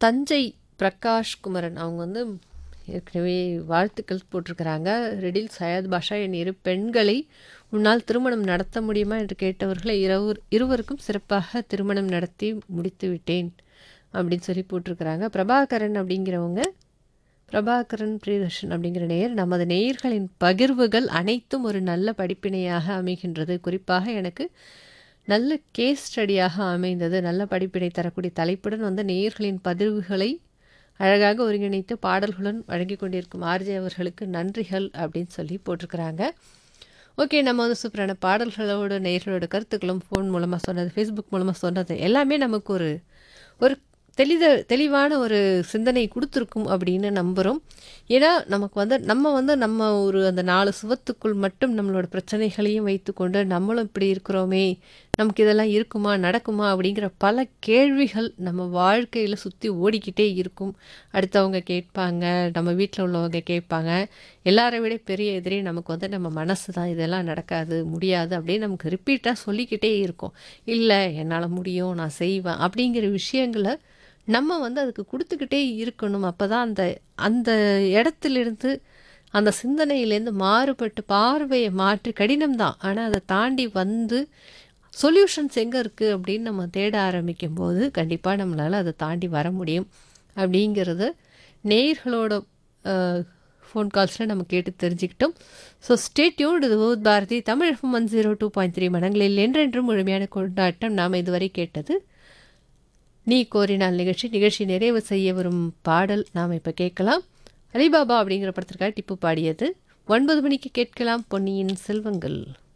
தஞ்சை பிரகாஷ் குமரன் அவங்க வந்து ஏற்கனவே வாழ்த்துக்கள் போட்டிருக்கிறாங்க ரெடில் சையத் பாஷா என் இரு பெண்களை உன்னால் திருமணம் நடத்த முடியுமா என்று கேட்டவர்களை இரவு இருவருக்கும் சிறப்பாக திருமணம் நடத்தி முடித்து விட்டேன் அப்படின்னு சொல்லி போட்டிருக்கிறாங்க பிரபாகரன் அப்படிங்கிறவங்க பிரபாகரன் பிரியதர்ஷன் அப்படிங்கிற நேயர் நமது நேயர்களின் பகிர்வுகள் அனைத்தும் ஒரு நல்ல படிப்பினையாக அமைகின்றது குறிப்பாக எனக்கு நல்ல கேஸ் ஸ்டடியாக அமைந்தது நல்ல படிப்பினை தரக்கூடிய தலைப்புடன் வந்த நேயர்களின் பதிவுகளை அழகாக ஒருங்கிணைத்து பாடல்களுடன் வழங்கி கொண்டிருக்கும் ஆர்ஜே அவர்களுக்கு நன்றிகள் அப்படின்னு சொல்லி போட்டிருக்கிறாங்க ஓகே நம்ம வந்து சூப்பரான பாடல்களோட நேயர்களோட கருத்துக்களும் ஃபோன் மூலமாக சொன்னது ஃபேஸ்புக் மூலமாக சொன்னது எல்லாமே நமக்கு ஒரு ஒரு தெளித தெளிவான ஒரு சிந்தனை கொடுத்துருக்கும் அப்படின்னு நம்புகிறோம் ஏன்னா நமக்கு வந்து நம்ம வந்து நம்ம ஒரு அந்த நாலு சுவத்துக்குள் மட்டும் நம்மளோட பிரச்சனைகளையும் வைத்துக்கொண்டு நம்மளும் இப்படி இருக்கிறோமே நமக்கு இதெல்லாம் இருக்குமா நடக்குமா அப்படிங்கிற பல கேள்விகள் நம்ம வாழ்க்கையில் சுற்றி ஓடிக்கிட்டே இருக்கும் அடுத்தவங்க கேட்பாங்க நம்ம வீட்டில் உள்ளவங்க கேட்பாங்க எல்லாரை விட பெரிய எதிரி நமக்கு வந்து நம்ம மனசு தான் இதெல்லாம் நடக்காது முடியாது அப்படின்னு நமக்கு ரிப்பீட்டாக சொல்லிக்கிட்டே இருக்கும் இல்லை என்னால் முடியும் நான் செய்வேன் அப்படிங்கிற விஷயங்களை நம்ம வந்து அதுக்கு கொடுத்துக்கிட்டே இருக்கணும் அப்போ தான் அந்த அந்த இடத்துலேருந்து அந்த சிந்தனையிலேருந்து மாறுபட்டு பார்வையை மாற்றி கடினம்தான் ஆனால் அதை தாண்டி வந்து சொல்யூஷன்ஸ் எங்கே இருக்குது அப்படின்னு நம்ம தேட ஆரம்பிக்கும் போது கண்டிப்பாக நம்மளால் அதை தாண்டி வர முடியும் அப்படிங்கிறத நேயர்களோட ஃபோன் கால்ஸில் நம்ம கேட்டு தெரிஞ்சுக்கிட்டோம் ஸோ ஸ்டேட்யூன் இது ஓத் Bharati Tamil FM one zero two point three மடங்களில் என்றென்றும் முழுமையான கொண்டாட்டம் நாம் இதுவரை கேட்டது நீ கோரினால் நிகழ்ச்சி நிகழ்ச்சி நிறைவு செய்ய வரும் பாடல் நாம் இப்போ கேட்கலாம் அலிபாபா அப்படிங்கிற படத்திற்காக டிப்பு பாடியது ஒன்பது மணிக்கு கேட்கலாம் பொன்னியின் செல்வங்கள்